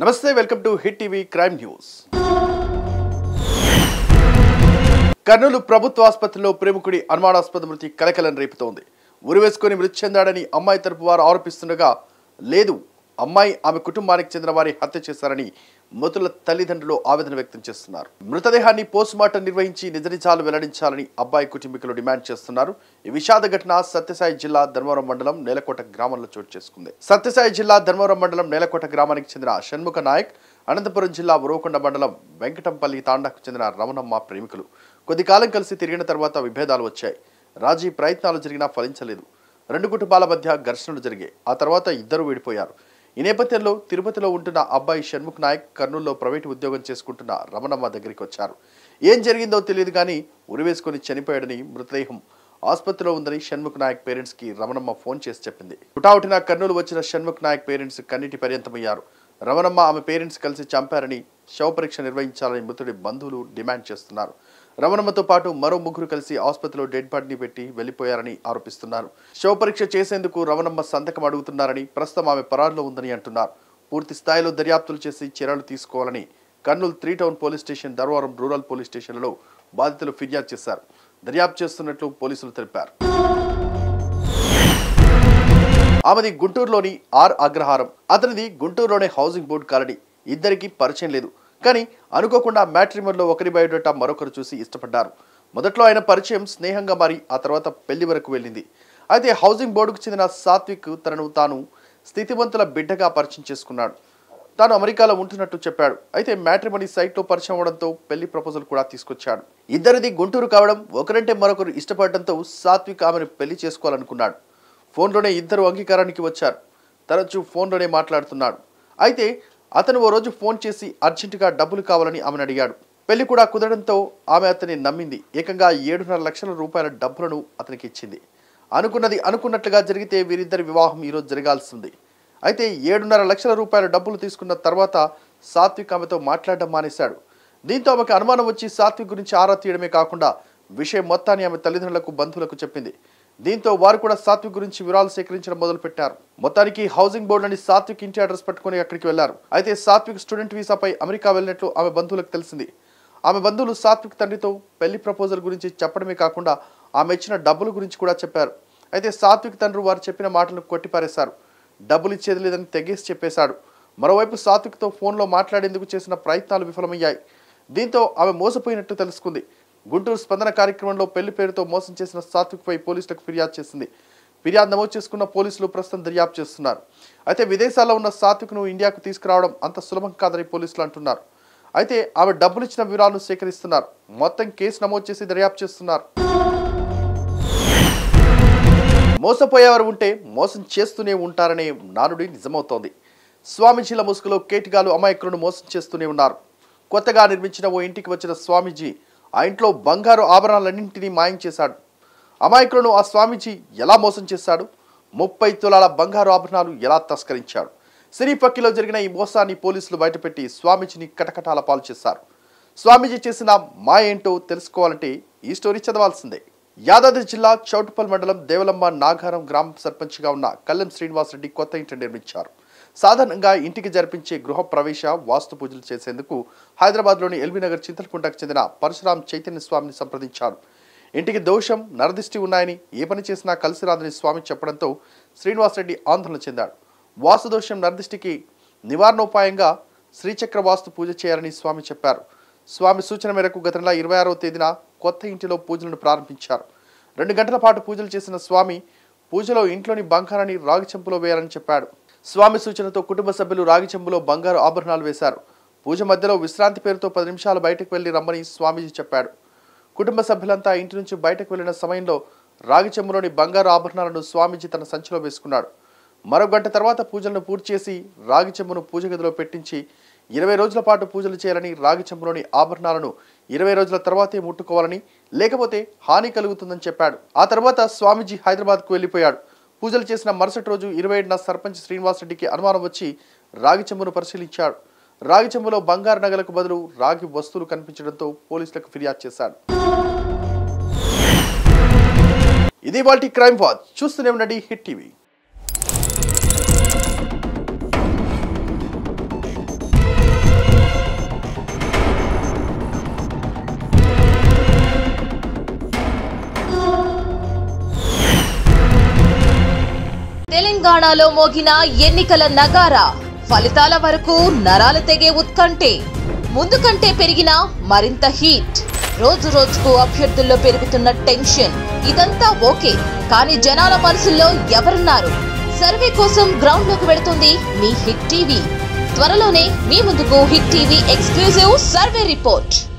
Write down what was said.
నమస్తే welcome to hit TV crime news Kurnool ప్రభుత్వ ఆసుపత్రిలో ప్రేమికుడి అనుమానాస్పద మృతి కలకలం రేపుతోంది ఉరివేసుకొని మృతి చెందాడని అమ్మాయి తరపు వారు ఆరోపిస్తుండగా లేదు అమ్మాయి ఆమె కుటుంబానికి చెందిన వారి హత్య చేశారని మృతుల తల్లిదండ్రులు ఆవేదన వ్యక్తం చేస్తున్నారు మృతదేహాన్ని పోస్టుమార్టం నిర్వహించి నిజ నిజాలు వెల్లడించాలని అబ్బాయి కుటుంబీకులు డిమాండ్ చేస్తున్నారు ఈ విషాద ఘటన సత్యసాయి జిల్లా ధర్మవరం మండలం నేలకోట గ్రామంలో చోటు చేసుకుంది సత్యసాయి జిల్లా ధర్మవరం మండలం నేలకోట గ్రామానికి చెందిన షణ్ముఖ నాయక్ అనంతపురం జిల్లా ఉరవకొండ మండలం వెంకటంపల్లి తాండాకు చెందిన రమణమ్మ ప్రేమికులు కొద్ది కాలం కలిసి తిరిగిన తర్వాత విభేదాలు వచ్చాయి రాజీ ప్రయత్నాలు జరిగినా ఫలించలేదు రెండు కుటుంబాల మధ్య ఘర్షణలు జరిగాయి ఆ తర్వాత ఇద్దరు విడిపోయారు ఈ నేపథ్యంలో తిరుపతిలో ఉంటున్న అబ్బాయి షణ్ముఖ్ నాయక్ కర్నూలులో ప్రైవేటు ఉద్యోగం చేసుకుంటున్న రమణమ్మ దగ్గరికి వచ్చారు ఏం జరిగిందో తెలియదు కానీ ఉరివేసుకొని చనిపోయాడని మృతదేహం ఆసుపత్రిలో ఉందని షణ్ముఖ్ నాయక్ పేరెంట్స్ కి రమణమ్మ ఫోన్ చేసి చెప్పింది హుటాహుటిన కర్నూలు వచ్చిన షణ్ముఖ్ నాయక్ పేరెంట్స్ కన్నీటి పర్యంతమయ్యారు రమణమ్మ ఆమె పేరెంట్స్ కలిసి చంపారని శవ పరీక్ష నిర్వహించాలని మృతుడి బంధువులు డిమాండ్ చేస్తున్నారు రమణమ్మతో పాటు మరో ముగ్గురు కలిసి ఆసుపత్రిలో డెడ్ బాడీని పెట్టి వెళ్లిపోయారని ఆరోపిస్తున్నారు శవ పరీక్ష చేసేందుకు రమణమ్మ సంతకం అడుగుతున్నారని ప్రస్తుతం ఆమె పరారులో ఉందని అంటున్నారు పూర్తి స్థాయిలో దర్యాప్తులు చేసి చర్యలు తీసుకోవాలని Kurnool three town police station Dharmavaram rural police స్టేషన్లలో బాధితులు ఫిర్యాదు చేశారు దర్యాప్తు చేస్తున్నట్లు పోలీసులు తెలిపారు ఆమెది గుంటూరులోని ఆర్ అగ్రహారం అతనిది గుంటూరులోనే హౌసింగ్ బోర్డు కాలనీ ఇద్దరికి పరిచయం లేదు కానీ అనుకోకుండా మ్యాట్రిమోన్లో ఒకరి బయోడేటా మరొకరు చూసి ఇష్టపడ్డారు మొదట్లో ఆయన పరిచయం స్నేహంగా మారి ఆ తర్వాత పెళ్లి వరకు వెళ్ళింది అయితే హౌసింగ్ బోర్డుకు చెందిన సాత్విక్ తనను తాను స్థితివంతుల బిడ్డగా పరిచయం చేసుకున్నాడు తాను అమెరికాలో ఉంటున్నట్టు చెప్పాడు అయితే మ్యాట్రిమోనీ సైట్లో పరిచయం అవడంతో పెళ్లి ప్రపోజల్ కూడా తీసుకొచ్చాడు ఇద్దరిది గుంటూరు కావడం ఒకరంటే మరొకరు ఇష్టపడడంతో సాత్విక్ ఆమెను పెళ్లి చేసుకోవాలనుకున్నాడు ఫోన్లోనే ఇద్దరు అంగీకారానికి వచ్చారు తరచూ ఫోన్లోనే మాట్లాడుతున్నాడు అయితే అతను ఓ రోజు ఫోన్ చేసి అర్జెంటుగా డబ్బులు కావాలని ఆమెను అడిగాడు పెళ్లి కూడా కుదరడంతో ఆమె అతన్ని నమ్మింది ఏకంగా ఏడున్నర లక్షల రూపాయల డబ్బులను అతనికి ఇచ్చింది అనుకున్నది అనుకున్నట్లుగా జరిగితే వీరిద్దరి వివాహం ఈరోజు జరగాల్సింది అయితే ఏడున్నర లక్షల రూపాయల డబ్బులు తీసుకున్న తర్వాత సాత్విక్ ఆమెతో మాట్లాడడం మానేశాడు దీంతో ఆమెకు అనుమానం వచ్చి సాత్విక్ గురించి ఆరా తీయడమే కాకుండా విషయం మొత్తాన్ని ఆమె తల్లిదండ్రులకు బంధువులకు చెప్పింది దీంతో వారు కూడా సాత్విక్ గురించి వివరాలు సేకరించడం మొదలుపెట్టారు మొత్తానికి హౌసింగ్ బోర్డులోని సాత్విక్ ఇంటి అడ్రస్ పట్టుకుని అక్కడికి వెళ్లారు అయితే సాత్విక్ స్టూడెంట్ వీసాపై అమెరికా వెళ్ళినట్లు ఆమె బంధువులకు తెలిసింది ఆమె బంధువులు సాత్విక్ తండ్రితో పెళ్లి ప్రపోజల్ గురించి చెప్పడమే కాకుండా ఆమె ఇచ్చిన డబ్బుల గురించి కూడా చెప్పారు అయితే సాత్విక్ తండ్రి వారు చెప్పిన మాటలను కొట్టిపారేశారు డబ్బులు ఇచ్చేది లేదని తెగేసి చెప్పేశాడు మరోవైపు సాత్విక్తో ఫోన్లో మాట్లాడేందుకు చేసిన ప్రయత్నాలు విఫలమయ్యాయి దీంతో ఆమె మోసపోయినట్టు తెలుసుకుంది గుంటూరు స్పందన కార్యక్రమంలో పెళ్లి పేరుతో మోసం చేసిన సాత్విక్పై పోలీసులకు ఫిర్యాదు చేసింది ఫిర్యాదు నమోదు చేసుకున్న పోలీసులు ప్రస్తుతం దర్యాప్తు చేస్తున్నారు అయితే విదేశాల్లో ఉన్న సాత్విక్ను ఇండియాకు తీసుకురావడం అంత సులభం కాదని పోలీసులు అంటున్నారు అయితే ఆమె డబ్బులు ఇచ్చిన వివరాలను సేకరిస్తున్నారు మొత్తం కేసు నమోదు చేసి దర్యాప్తు చేస్తున్నారు మోసపోయేవారు ఉంటే మోసం చేస్తూనే ఉంటారనే నానుడి నిజమవుతోంది స్వామీజీల ముసుగులో కేటిగాలు అమాయకులను మోసం చేస్తూనే ఉన్నారు కొత్తగా నిర్మించిన ఓ ఇంటికి వచ్చిన స్వామీజీ ఆ ఇంట్లో బంగారు ఆభరణాలన్నింటినీ మాయం చేశాడు అమాయకులను ఆ స్వామీజీ ఎలా మోసం చేశాడు ముప్పై తులాల బంగారు ఆభరణాలు ఎలా తస్కరించాడు సిరిపక్కిలో జరిగిన ఈ మోసాన్ని పోలీసులు బయటపెట్టి స్వామీజీని కటకటాల పాలు చేశారు స్వామీజీ చేసిన మా ఏంటో తెలుసుకోవాలంటే ఈ స్టోరీ చదవాల్సిందే యాదాద్రి జిల్లా చౌటుపల్ మండలం దేవలమ్మ నాగారం గ్రామ సర్పంచ్గా ఉన్న కల్లెం శ్రీనివాసరెడ్డి కొత్త ఇంటిని నిర్మించారు సాధారణంగా ఇంటికి జరిపించే గృహ ప్రవేశ వాస్తు పూజలు చేసేందుకు హైదరాబాద్లోని ఎల్బీనగర్ చింతలకుంటకు చెందిన పరశురాం చైతన్య స్వామిని సంప్రదించారు ఇంటికి దోషం నరదిష్టి ఉన్నాయని ఏ పని చేసినా కలిసి రాదని స్వామి చెప్పడంతో శ్రీనివాసరెడ్డి ఆందోళన చెందాడు వాస్తు దోషం నరదిష్టికి నివారణోపాయంగా శ్రీచక్ర వాస్తు పూజ చేయాలని స్వామి చెప్పారు స్వామి సూచన మేరకు గత నెల ఇరవై ఆరవ తేదీన కొత్త ఇంటిలో పూజలను ప్రారంభించారు రెండు గంటల పాటు పూజలు చేసిన స్వామి పూజలో ఇంట్లోని బంగారాన్ని రాగి చెంపులో వేయాలని చెప్పాడు స్వామి సూచనతో కుటుంబ సభ్యులు రాగి చెంబులో బంగారు ఆభరణాలు వేశారు పూజ మధ్యలో విశ్రాంతి పేరుతో పది నిమిషాలు బయటకు వెళ్లి రమ్మని స్వామీజీ చెప్పాడు కుటుంబ సభ్యులంతా ఇంటి నుంచి బయటకు వెళ్లిన సమయంలో రాగి చెంబులోని బంగారు ఆభరణాలను స్వామీజీ తన సంచిలో వేసుకున్నాడు మరో గంట తర్వాత పూజలను పూర్తి చేసి రాగి చెంబును పూజ గదిలో పెట్టించి ఇరవై రోజుల పాటు పూజలు చేయాలని రాగి చెంబులోని ఆభరణాలను ఇరవై రోజుల తర్వాతే ముట్టుకోవాలని లేకపోతే హాని కలుగుతుందని చెప్పాడు ఆ తర్వాత స్వామీజీ హైదరాబాద్కు వెళ్ళిపోయాడు పూజలు చేసిన మరుసటి రోజు ఇరవై ఏడున సర్పంచ్ శ్రీనివాసరెడ్డికి అనుమానం వచ్చి రాగి చెంబును పరిశీలించాడు రాగి చెంబులో బంగారు నగలకు బదులు రాగి వస్తువులు కనిపించడంతో పోలీసులకు ఫిర్యాదు చేశాడు ఇది వాటి క్రైమ్ వాచ్ చూస్తూనే ఉండండి హిట్ టీవీ తెలంగాణలో మోగిన ఎన్నికల నగారా ఫలితాల వరకు నరాలు తెగే ఉత్కంఠే ముందు కంటే పెరిగిన మరింత హీట్ రోజు రోజుకు అభ్యర్థుల్లో పెరుగుతున్న టెన్షన్ ఇదంతా ఓకే కానీ జనాల మనసుల్లో ఎవరున్నారు సర్వే కోసం గ్రౌండ్ లోకి వెళుతుంది మీ హిట్ టీవీ త్వరలోనే మీ ముందుకు hit TV exclusive survey report